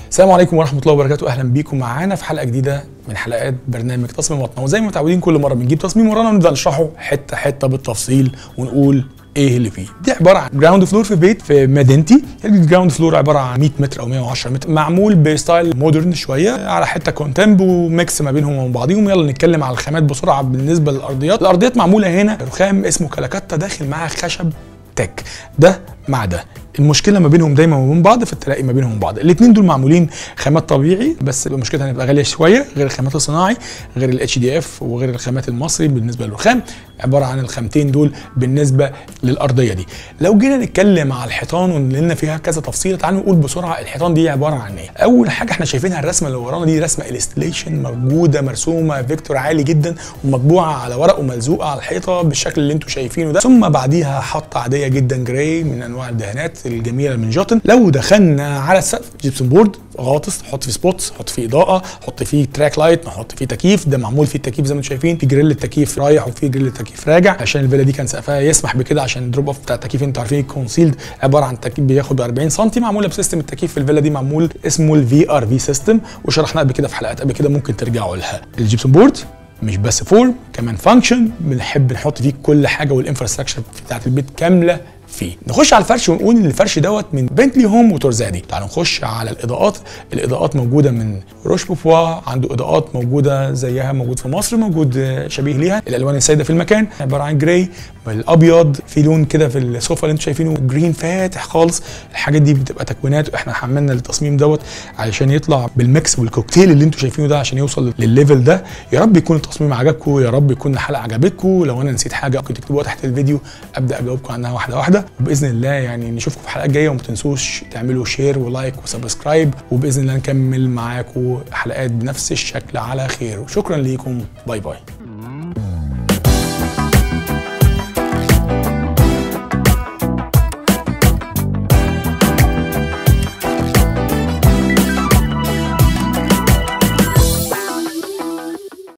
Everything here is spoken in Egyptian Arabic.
السلام عليكم ورحمه الله وبركاته اهلا بيكم معانا في حلقه جديده من حلقات برنامج تصميم وطنه وزي ما متعودين كل مره بنجيب تصميم ورانا ونبدا نشرحه حته حته بالتفصيل ونقول ايه اللي فيه دي عباره عن جراوند فلور في بيت في مدينتي الجراوند فلور عباره عن 100 متر او 110 متر معمول بستايل مودرن شويه على حته كونتمب وميكس ما بينهم وبين بعضيهم يلا نتكلم على الخامات بسرعه بالنسبه للارضيات الارضيات معموله هنا رخام اسمه كلاكاتا داخل معاه خشب تك ده مع ده المشكله ما بينهم دايما وبين بعض في التلاقي ما بينهم بعض الاثنين دول معمولين خامات طبيعي بس مشكلتها هتبقى غاليه شويه غير الخامات الصناعي غير الاتش دي اف وغير الخامات المصري بالنسبه للرخام عباره عن الخامتين دول بالنسبه للارضيه دي لو جينا نتكلم على الحيطان ولنا فيها كذا تفصيله تعالوا نقول بسرعه الحيطان دي عباره عن ايه اول حاجه احنا شايفينها الرسمه اللي ورانا دي رسمه الستليشن موجوده مرسومه فيكتور عالي جدا ومطبوعه على ورق وملزوقه على الحيطه بالشكل اللي انتم شايفينه ده ثم بعديها حطه عاديه جدا جراي من انواع الدهانات الجميله من جوتن لو دخلنا على السقف جيبسون بورد غاطس نحط فيه سبوتس نحط فيه اضاءه نحط فيه تراك لايت نحط فيه تكييف ده معمول فيه التكييف زي ما انتم شايفين في جريل التكييف رايح وفي جريل التكييف راجع عشان الفيلا دي كان سقفها يسمح بكده عشان الدروب اوف بتاع التكييف انتوا عارفين الكونسيلد عباره عن تكييف بياخد 40 سم معموله بسيستم التكييف في الفيلا دي معمول اسمه الفي ار في سيستم وشرحناه قبل كده في حلقات قبل كده ممكن ترجعوا لها الجيبسون بورد مش بس فورم كمان فانكشن بنحب نحط فيه كل حاجه والانفراستراكشر بتاعت البيت كامله فيه نخش على الفرش ونقول ان الفرش دوت من بنتلي هوم وتورزادي تعالوا نخش على الاضاءات الاضاءات موجوده من روش بوفوا عنده اضاءات موجوده زيها موجود في مصر موجود شبيه ليها الالوان السائده في المكان عباره عن جراي الابيض في لون كده في السوفا اللي انتم شايفينه جرين فاتح خالص الحاجات دي بتبقى تكوينات واحنا حملنا التصميم دوت علشان يطلع بالميكس والكوكتيل اللي انتم شايفينه ده عشان يوصل للليفل ده يا رب يكون التصميم عجبكم يا رب يكون الحلقه عجبتكم لو انا نسيت حاجه ممكن تكتبوها تحت الفيديو ابدا اجاوبكم عنها واحده واحده وباذن الله يعني نشوفكم في حلقات جايه وما تنسوش تعملوا شير ولايك وسبسكرايب وباذن الله نكمل معاكم حلقات بنفس الشكل على خير وشكرا ليكم باي باي